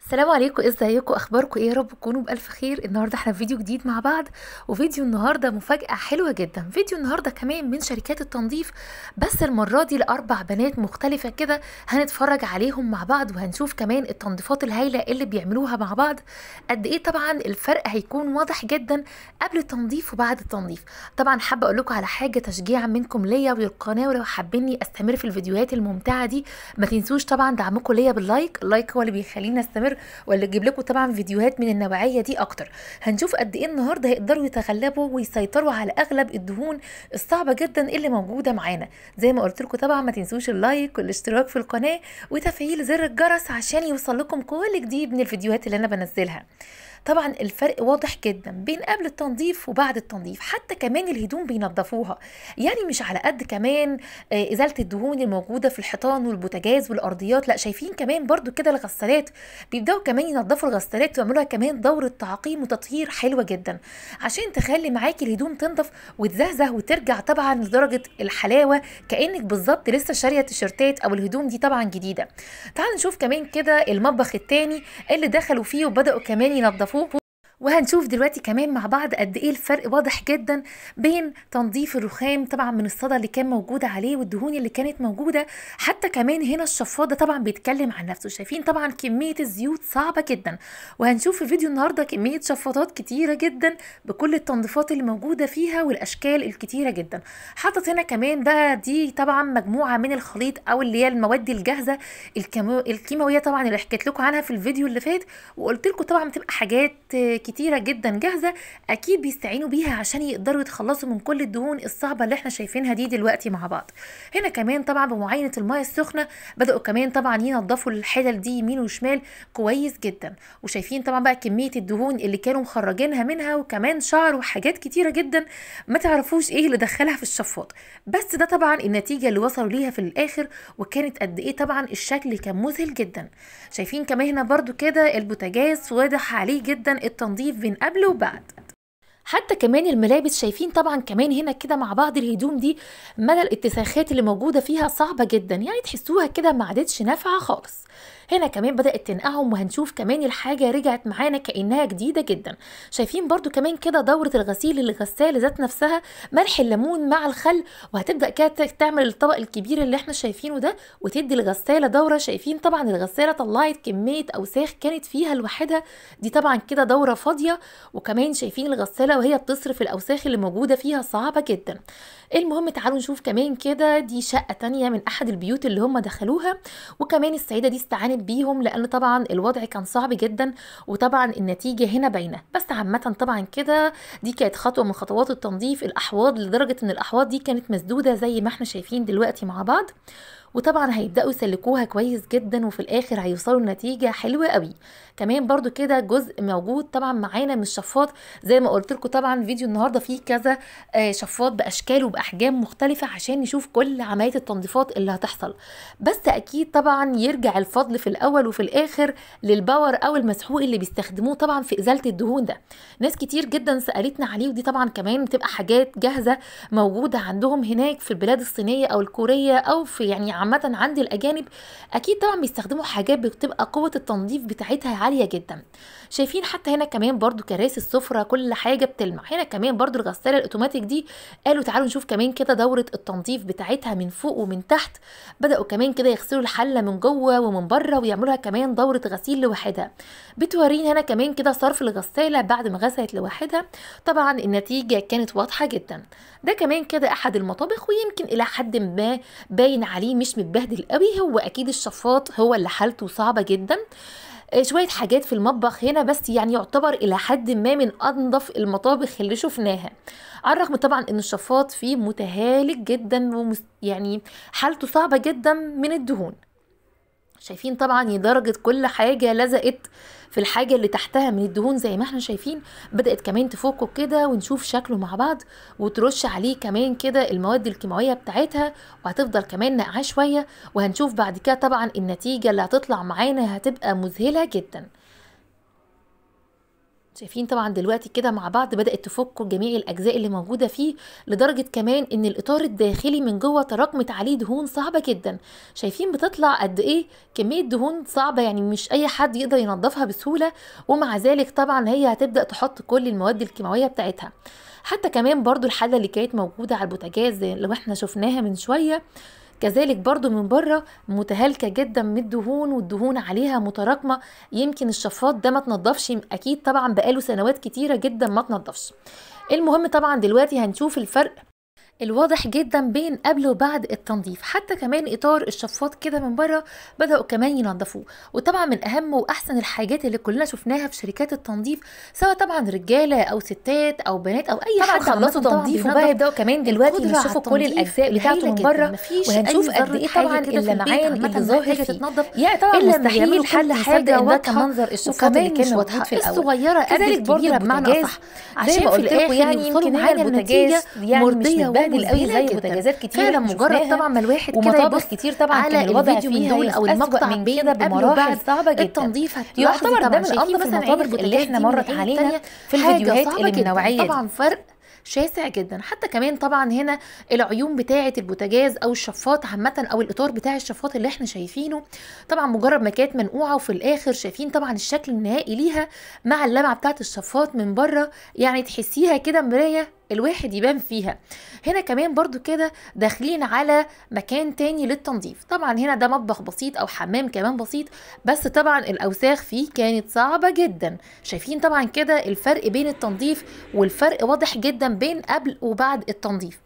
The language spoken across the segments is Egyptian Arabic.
السلام عليكم ازيكم اخباركم ايه يا رب تكونوا بالف خير النهارده احنا في فيديو جديد مع بعض وفيديو النهارده مفاجاه حلوه جدا فيديو النهارده كمان من شركات التنظيف بس المره دي لاربع بنات مختلفه كده هنتفرج عليهم مع بعض وهنشوف كمان التنظيفات الهايله اللي بيعملوها مع بعض قد ايه طبعا الفرق هيكون واضح جدا قبل التنظيف وبعد التنظيف طبعا حابه اقول لكم على حاجه تشجيعا منكم ليا وللقناه ولو حابيني استمر في الفيديوهات الممتعه دي ما تنسوش طبعا دعمكم ليا باللايك اللايك هو اللي بيخليني استمر واللي تجيب لكم طبعا فيديوهات من النوعيه دي اكتر هنشوف قد ايه النهارده هيقدروا يتغلبوا ويسيطروا على اغلب الدهون الصعبه جدا اللي موجوده معانا زي ما قلت لكم طبعا ما تنسوش اللايك والاشتراك في القناه وتفعيل زر الجرس عشان يوصل لكم كل جديد من الفيديوهات اللي انا بنزلها طبعا الفرق واضح جدا بين قبل التنظيف وبعد التنظيف حتى كمان الهدوم بينظفوها يعني مش على قد كمان آه، ازاله الدهون الموجوده في الحيطان والبوتاجاز والارضيات لا شايفين كمان برضو كده الغسالات بيبداوا كمان ينظفوا الغسالات ويعملوها كمان دوره تعقيم وتطهير حلوه جدا عشان تخلي معاكي الهدوم تنضف وتزهزه وترجع طبعا لدرجه الحلاوه كانك بالظبط لسه شاريه تيشرتات او الهدوم دي طبعا جديده تعالوا نشوف كمان كده المطبخ التاني اللي دخلوا فيه وبداوا كمان ينظفوه وهنشوف دلوقتي كمان مع بعض قد ايه الفرق واضح جدا بين تنظيف الرخام طبعا من الصدى اللي كان موجود عليه والدهون اللي كانت موجوده حتى كمان هنا الشفاط ده طبعا بيتكلم عن نفسه شايفين طبعا كميه الزيوت صعبه جدا وهنشوف في فيديو النهارده كميه شفاطات كتيره جدا بكل التنظيفات اللي موجوده فيها والاشكال الكتيره جدا حاطط هنا كمان بقى دي طبعا مجموعه من الخليط او اللي هي المواد الجاهزه الكيمو... الكيماويه طبعا اللي حكيت لكم عنها في الفيديو اللي فات وقلت لكم طبعا بتبقى حاجات كتيرة جدا جاهزة أكيد بيستعينوا بيها عشان يقدروا يتخلصوا من كل الدهون الصعبة اللي احنا شايفينها دي دلوقتي مع بعض هنا كمان طبعا بمعاينة المياه السخنة بدأوا كمان طبعا ينضفوا الحلل دي يمين وشمال كويس جدا وشايفين طبعا بقى كمية الدهون اللي كانوا مخرجينها منها وكمان شعر وحاجات كتيرة جدا ما تعرفوش ايه اللي دخلها في الشفاط بس ده طبعا النتيجة اللي وصلوا ليها في الآخر وكانت قد ايه طبعا الشكل كان مذهل جدا شايفين كمان هنا برضو كده البوتاجاز واضح عليه جدا التنظيف بين قبل وبعد حتى كمان الملابس شايفين طبعا كمان هنا كده مع بعض الهدوم دي مدى الاتساخات اللي موجوده فيها صعبه جدا يعني تحسوها كده ما عادتش نافعه خالص هنا كمان بدات تنقعهم وهنشوف كمان الحاجه رجعت معانا كانها جديده جدا شايفين برضو كمان كده دوره الغسيل الغساله ذات نفسها ملح الليمون مع الخل وهتبدا كده تعمل الطبق الكبير اللي احنا شايفينه ده وتدي الغساله دوره شايفين طبعا الغساله طلعت كميه اوساخ كانت فيها لوحدها دي طبعا كده دوره فاضيه وكمان شايفين الغساله وهي بتصرف الاوساخ اللي موجوده فيها صعبه جدا المهم تعالوا نشوف كمان كده دي شقه تانية من احد البيوت اللي هم دخلوها وكمان السيده دي استعانت بيهم لان طبعا الوضع كان صعب جدا وطبعا النتيجه هنا باينه بس عامه طبعا كده دي كانت خطوه من خطوات التنظيف الاحواض لدرجه ان الاحواض دي كانت مسدوده زي ما احنا شايفين دلوقتي مع بعض وطبعا هيبداوا يسلكوها كويس جدا وفي الاخر هيوصلوا لنتيجه حلوه قوي كمان برضو كده جزء موجود طبعا معانا من الشفاط زي ما قلت لكم طبعا فيديو النهارده فيه كذا آه شفاط باشكال وباحجام مختلفه عشان نشوف كل عمليه التنظيفات اللي هتحصل بس اكيد طبعا يرجع الفضل في الاول وفي الاخر للباور او المسحوق اللي بيستخدموه طبعا في ازاله الدهون ده ناس كتير جدا سالتنا عليه ودي طبعا كمان بتبقى حاجات جاهزه موجوده عندهم هناك في البلاد الصينيه او الكوريه او في يعني عامه عند الاجانب اكيد طبعا بيستخدموا حاجات بتبقى قوه التنظيف بتاعتها عاليه جدا شايفين حتى هنا كمان برضو كراسي السفره كل حاجه بتلمع هنا كمان برضو الغساله الاوتوماتيك دي قالوا تعالوا نشوف كمان كده دوره التنظيف بتاعتها من فوق ومن تحت بداوا كمان كده يغسلوا الحله من جوه ومن بره ويعملوها كمان دوره غسيل لوحدها بتورينا هنا كمان كده صرف الغساله بعد ما غسلت لوحدها طبعا النتيجه كانت واضحه جدا ده كمان كده احد المطابخ ويمكن الى حد ما باين عليه مش متبهدل قوي هو اكيد الشفاط هو اللي حالته صعبه جدا شويه حاجات في المطبخ هنا بس يعني يعتبر الى حد ما من انظف المطابخ اللي شفناها على الرغم طبعا ان الشفاط فيه متهالك جدا ومس يعني حالته صعبه جدا من الدهون شايفين طبعا درجة كل حاجة لزقت في الحاجة اللي تحتها من الدهون زي ما احنا شايفين بدأت كمان تفكه كده ونشوف شكله مع بعض وترش عليه كمان كده المواد الكيماوية بتاعتها وهتفضل كمان نقعاه شوية وهنشوف بعد كده طبعا النتيجة اللي هتطلع معانا هتبقى مذهلة جدا شايفين طبعا دلوقتي كده مع بعض بدأت تفك جميع الأجزاء اللي موجودة فيه لدرجة كمان إن الإطار الداخلي من جوه تراكمت عليه دهون صعبة جدا شايفين بتطلع قد إيه كمية دهون صعبة يعني مش أي حد يقدر ينظفها بسهولة ومع ذلك طبعا هي هتبدأ تحط كل المواد الكيماوية بتاعتها حتى كمان برضو الحلة اللي كانت موجودة على البوتاجاز اللي احنا شفناها من شوية كذلك برضو من بره متهالكة جدا من الدهون والدهون عليها متراكمة يمكن الشفاط ده ما تنضفش اكيد طبعا بقاله سنوات كتيرة جدا ما تنضفش المهم طبعا دلوقتي هنشوف الفرق الواضح جدا بين قبل وبعد التنظيف حتى كمان اطار الشفاط كده من بره بداوا كمان ينظفوه وطبعا من اهم واحسن الحاجات اللي كلنا شفناها في شركات التنظيف سواء طبعا رجاله او ستات او بنات او اي طبعا حد خلصوا عامة طبعاً تنظيف بينظف وبقى يبداوا كمان دلوقتي القدرة على يشوفوا كل التنظيف الاجزاء بتاعته هايلة من جدا. بره مفيش وهنشوف أي قد ذرة ايه حاجة طبعا كده في البيت اللمعان عامة اللي محتاجة ظاهر فيه تتنضف يعني طبعا إلا لما مستحيل يعملوا حد كل يصدق حاجة ان ده واضحة كان منظر الشفاط اللي وكمان كان مش موجود واضحة في الاول الصغيرة قد كذلك برضو الكبيرة بمعنى البوتاجاز أصح زي عشان ما في قلت الآخر لكم يعني يوصلوا يمكن معانا هنا البوتاجاز البوتاجاز يعني مش مرضية متبهدل قوي ومذهلة زي جدا بوتاجازات كتير فعلا احنا مجرد شفناها طبعا ما الواحد كده ومطابخ يبص كتير طبعا على كان الوضع الفيديو من فيها دول او أسوأ المقطع من بين كده قبل بمراحل وبعد صعبة جدا التنظيف هتلاحظي يعتبر ده طبعا من شايفين انظف مثلا المطابخ عين اللي احنا البوتاجاز مرت دي من علينا التانية في حاجة الفيديوهات صعبة اللي من جدا النوعية دي طبعا فرق شاسع جدا حتى كمان طبعا هنا العيون بتاعه البوتاجاز او الشفاط عامه او الاطار بتاع الشفاط اللي احنا شايفينه طبعا مجرد ما كانت منقوعه وفي الاخر شايفين طبعا الشكل النهائي ليها مع اللمعه بتاعه الشفاط من بره يعني تحسيها كده مرايه الواحد يبان فيها هنا كمان برضو كده داخلين على مكان تاني للتنظيف طبعا هنا ده مطبخ بسيط او حمام كمان بسيط بس طبعا الاوساخ فيه كانت صعبة جدا شايفين طبعا كده الفرق بين التنظيف والفرق واضح جدا بين قبل وبعد التنظيف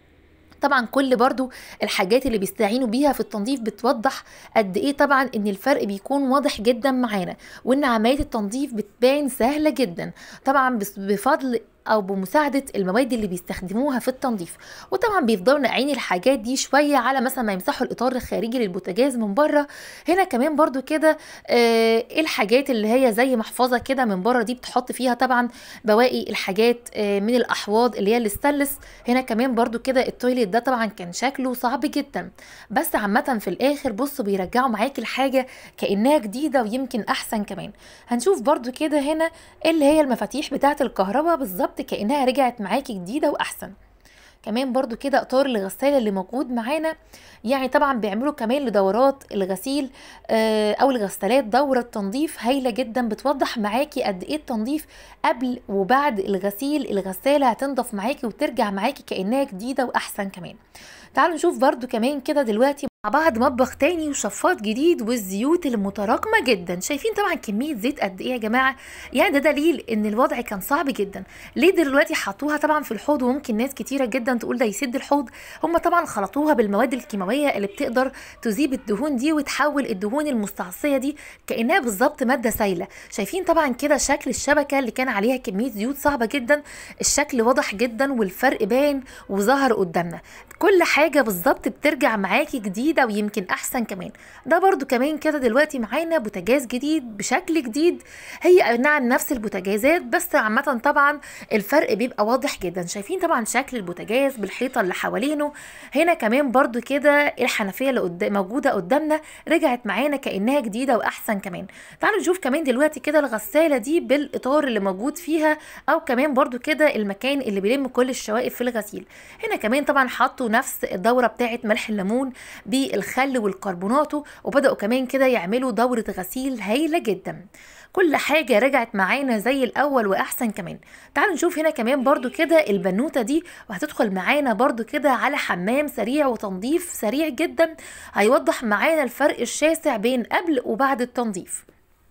طبعا كل برضو الحاجات اللي بيستعينوا بيها في التنظيف بتوضح قد ايه طبعا ان الفرق بيكون واضح جدا معانا وان عمليه التنظيف بتبان سهله جدا طبعا بس- بفضل او بمساعده المواد اللي بيستخدموها في التنظيف وطبعا بيفضلوا ناقعين الحاجات دي شويه على مثلا ما يمسحوا الاطار الخارجي للبوتاجاز من بره هنا كمان برضو كده آه إيه الحاجات اللي هي زي محفظه كده من بره دي بتحط فيها طبعا بواقي الحاجات آه من الاحواض اللي هي الاستانلس هنا كمان برضو كده التويليت ده طبعا كان شكله صعب جدا بس عامه في الاخر بصوا بيرجعوا معاكي الحاجه كانها جديده ويمكن احسن كمان هنشوف برضو كده هنا اللي هي المفاتيح بتاعه الكهرباء بالظبط كانها رجعت معاكي جديده واحسن كمان برضو كده اطار الغسالة اللي موجود معانا يعني طبعا بيعملوا كمان لدورات الغسيل آه، او الغسالات دورة تنظيف هايلة جدا بتوضح معاكي قد ايه التنظيف قبل وبعد الغسيل الغسالة هتنضف معاكي وترجع معاكي كأنها جديدة واحسن كمان تعالوا نشوف برضو كمان كده دلوقتي مع بعض مطبخ تاني وشفاط جديد والزيوت المتراكمة جدا شايفين طبعا كمية زيت قد ايه يا جماعة يعني ده دليل ان الوضع كان صعب جدا ليه دلوقتي حطوها طبعا في الحوض وممكن ناس كتيرة جدا تقول ده يسد الحوض هم طبعا خلطوها بالمواد الكيماوية اللي بتقدر تذيب الدهون دي وتحول الدهون المستعصية دي كأنها بالظبط مادة سايلة شايفين طبعا كده شكل الشبكة اللي كان عليها كمية زيوت صعبة جدا الشكل واضح جدا والفرق بان وظهر قدامنا كل حاجة بالظبط بترجع معاكي جديدة ويمكن أحسن كمان ده برضو كمان كده دلوقتي معانا بوتاجاز جديد بشكل جديد هي أي نعم نفس البوتاجازات بس عامة طبعا الفرق بيبقى واضح جدا شايفين طبعا شكل البوتاجاز بالحيطة اللي حوالينه هنا كمان برضو كده الحنفية اللي قد... موجودة قدامنا رجعت معانا كأنها جديدة وأحسن كمان تعالوا نشوف كمان دلوقتي كده الغسالة دي بالإطار اللي موجود فيها أو كمان برضو كده المكان اللي بيلم كل الشوائب في الغسيل هنا كمان طبعا حطوا نفس الدورة بتاعة ملح الليمون بالخل والكربوناتو وبدأوا كمان كده يعملوا دورة غسيل هايلة جدا كل حاجة رجعت معانا زي الأول وأحسن كمان تعالوا نشوف هنا كمان برضو كده البنوتة دي وهتدخل معانا برضو كده على حمام سريع وتنظيف سريع جدا هيوضح معانا الفرق الشاسع بين قبل وبعد التنظيف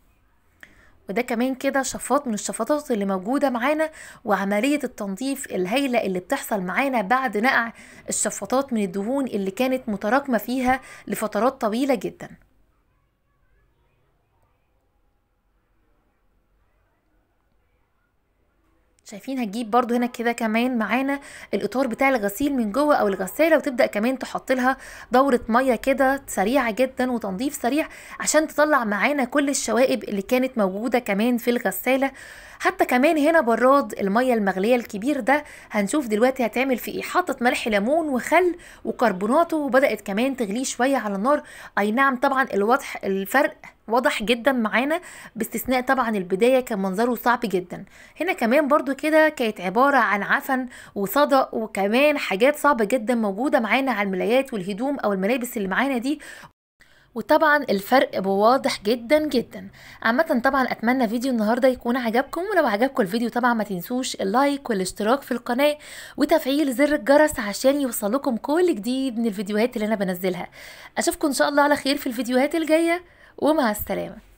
وده كمان كده شفاط من الشفاطات اللي موجودة معانا وعملية التنظيف الهايلة اللي بتحصل معانا بعد نقع الشفاطات من الدهون اللي كانت متراكمة فيها لفترات طويلة جدا شايفين هتجيب برضو هنا كده كمان معانا الاطار بتاع الغسيل من جوه او الغساله وتبدا كمان تحط لها دوره ميه كده سريعه جدا وتنظيف سريع عشان تطلع معانا كل الشوائب اللي كانت موجوده كمان في الغساله حتى كمان هنا براد الميه المغليه الكبير ده هنشوف دلوقتي هتعمل فيه ايه حطت ملح ليمون وخل وكربوناتو وبدات كمان تغليه شويه على النار اي نعم طبعا الواضح الفرق واضح جدا معانا باستثناء طبعا البداية كان منظره صعب جدا هنا كمان برضو كده كانت عبارة عن عفن وصدى وكمان حاجات صعبة جدا موجودة معانا على الملايات والهدوم او الملابس اللي معانا دي وطبعا الفرق واضح جدا جدا عامة طبعا اتمنى فيديو النهاردة يكون عجبكم ولو عجبكم الفيديو طبعا ما تنسوش اللايك والاشتراك في القناة وتفعيل زر الجرس عشان يوصلكم كل جديد من الفيديوهات اللي انا بنزلها اشوفكم ان شاء الله على خير في الفيديوهات الجاية ومع السلامة